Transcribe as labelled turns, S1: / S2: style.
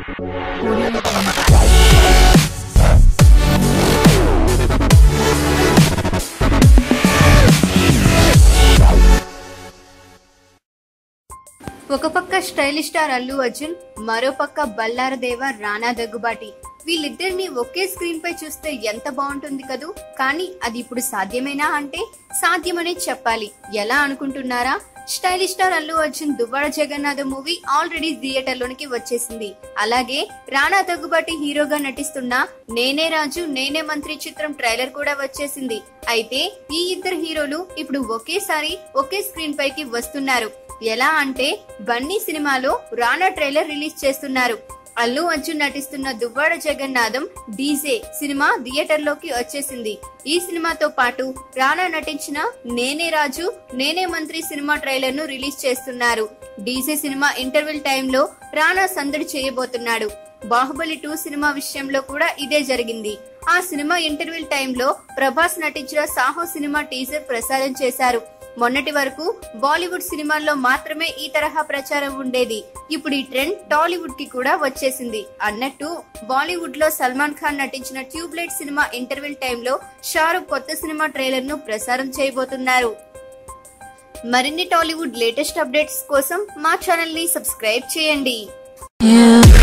S1: ఒక పక్క stylish star Allu Arjun మరో పక్క బల్లారదేవ రానా దగ్గుబాటి వీళ్ళిద్దరిని ఒకే స్క్రీన్ పై చూస్తే ఎంత బాగుంటుంది కదూ కానీ అది ఇప్పుడు సాధ్యమేనా అంటే సాధ్యమనే చెప్పాలి ఎలా అనుకుంటున్నారా stylish star Allu Arjun Duvvada Jagannatha movie already theatre లోనికి వచ్చేసింది అలాగే రానా దగ్గుబాటి హీరోగా నటిస్తున్న నేనే రాజు నేనే మంత్రి చిత్రం ట్రైలర్ కూడా వచ్చేసింది అయితే ఈ ఇద్దరు హీరోలు ఇప్పుడు ఒకేసారి ఒకే స్క్రీన్ పైకి వస్తున్నారు ఎలా అంటే బన్నీ సినిమాలో రానా ట్రైలర్ రిలీజ్ చేస్తున్నారు అల్లు అర్జున్ నటిస్తున్న Duvvada Jagannadham DJ cinema theatre లోకి వచ్చేసింది ఈ సినిమాతో పాటు రానా నటించిన నేనే రాజు నేనే మంత్రి సినిమా ట్రైలర్ ను రిలీజ్ చేస్తున్నారు డీజే సినిమా ఇంటర్వెల్ టైంలో రానా సందడి చేయబోతున్నాడు బాహుబలి టూ సినిమా విషయంలో కూడా ఇదే జరిగింది ఆ సినిమా ఇంటర్వెల్ టైంలో ప్రభాస్ నటించిన సాహో సినిమా టీజర్ ప్రసారం చేశారు మొన్నటి వరకు బాలీవుడ్ సినిమాల్లో మాత్రమే ఈ తరహా ప్రచారం ఉండేది ఇప్పుడు ఈ ట్రెండ్ టాలీవుడ్ కి కూడా వచ్చేసింది అన్నట్టు బాలీవుడ్ లో సల్మాన్ ఖాన్ నటించిన ట్యూబ్లైట్ సినిమా ఇంటర్వెల్ టైంలో షారుఖ్ కొత్త సినిమా ట్రైలర్ ను ప్రసారం చేయబోతున్నారు మరిన్ని టాలీవుడ్ లేటెస్ట్ అప్డేట్స్ కోసం మా ఛానల్ ని సబ్స్క్రైబ్ చేయండి
S2: You